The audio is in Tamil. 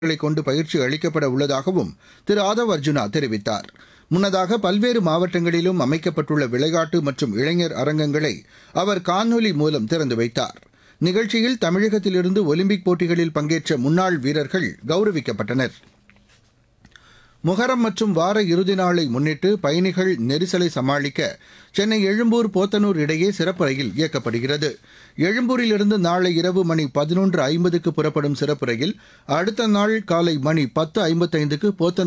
களை கொண்டு பயிற்சி அளிக்கப்பட உள்ளதாகவும் திரு ஆதவ் அர்ஜுனா தெரிவித்தார் முன்னதாக பல்வேறு மாவட்டங்களிலும் அமைக்கப்பட்டுள்ள விளையாட்டு மற்றும் இளைஞர் அரங்கங்களை அவர் காணொலி மூலம் திறந்து வைத்தார் நிகழ்ச்சியில் தமிழகத்திலிருந்து ஒலிம்பிக் போட்டிகளில் பங்கேற்ற முன்னாள் வீரர்கள் கௌரவிக்கப்பட்டனர் முகரம் மற்றும் வார இறுதி நாளை முன்னிட்டு பயணிகள் நெரிசலை சமாளிக்க சென்னை எழும்பூர் போத்தனூர் இடையே சிறப்பு ரயில் இயக்கப்படுகிறது எழும்பூரிலிருந்து நாளை இரவு மணி பதினொன்று ஐம்பதுக்கு புறப்படும் சிறப்பு ரயில் அடுத்த நாள் காலை மணி பத்து ஐம்பத்தைந்துக்கு போத்தனூர்